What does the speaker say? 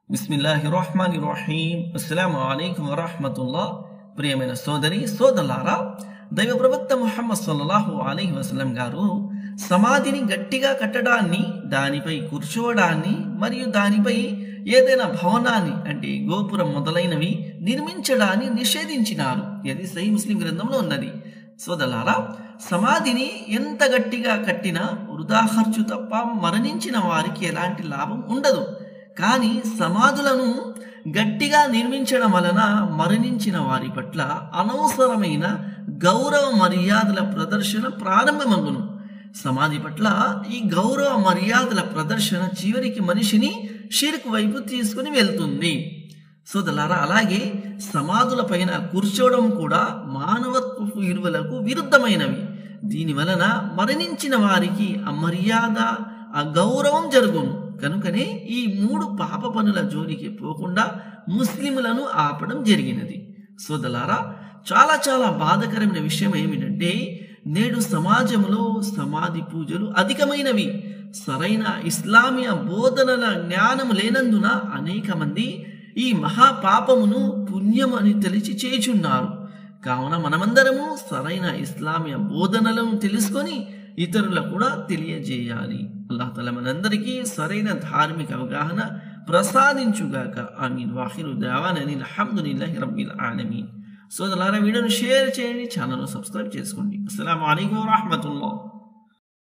బిస్మిల్లాహి రహమాన్ రహీం అస్సలం అయికం వరహమతుల్లా ప్రియమైన సోదరి సోదరులారా దైవ ప్రవక్త ముహమ్మద్ సల్లల్లాహు అలైహి వసల్లం గారు సమాధిని గట్టిగా కట్టడాన్ని దానిపై కూర్చోవడాన్ని మరియు దానిపై ఏదైనా భవనాన్ని అంటే గోపురం మొదలైనవి నిర్మించడాన్ని నిషేధించినారు ఇది సహీ ముస్లిం గ్రంథంలో ఉన్నది సోదలారా సమాధిని ఎంత గట్టిగా కట్టినా వృధా ఖర్చు తప్ప మరణించిన వారికి ఎలాంటి లాభం ఉండదు కానీ సమాధులను గట్టిగా నిర్మించడం వలన మరణించిన వారి పట్ల అనవసరమైన గౌరవ మర్యాదల ప్రదర్శన ప్రారంభమగును సమాధి పట్ల ఈ గౌరవ మర్యాదల ప్రదర్శన చివరికి మనిషిని షిర్క్ వైపు తీసుకుని వెళ్తుంది సోదలారా అలాగే సమాధుల పైన కూర్చోవడం కూడా మానవత్వపు విలువలకు విరుద్ధమైనవి దీని వలన మరణించిన వారికి అమర్యాద అగౌరవం జరుగును కనుకనే ఈ మూడు పాప పనుల జోలికి పోకుండా ముస్లింలను ఆపడం జరిగినది సోదలారా చాలా చాలా బాధకరమైన విషయం ఏమిటంటే నేడు సమాజంలో సమాధి పూజలు అధికమైనవి సరైన ఇస్లామియ బోధనల జ్ఞానం లేనందున అనేక మంది ఈ మహాపాపమును పుణ్యం అని తెలిసి చేచున్నారు కావున మనమందరము సరైన ఇస్లామియ బోధనలను తెలుసుకొని ఇతరులకు కూడా తెలియజేయాలి అల్లాహ్ తల మనందరికీ సరైన ధార్మిక అవగాహన ప్రసాదించుగాక ఆమీన్ వాహిరు దావానని అల్హమ్దులిల్లాహి రబ్బిల్ ఆలమీన్ సోదరులారా వీడియోను షేర్ చేయండి ఛానల్ను సబ్స్క్రైబ్ చేసుకోండి అస్సలం అయికం వరహమతుల్లా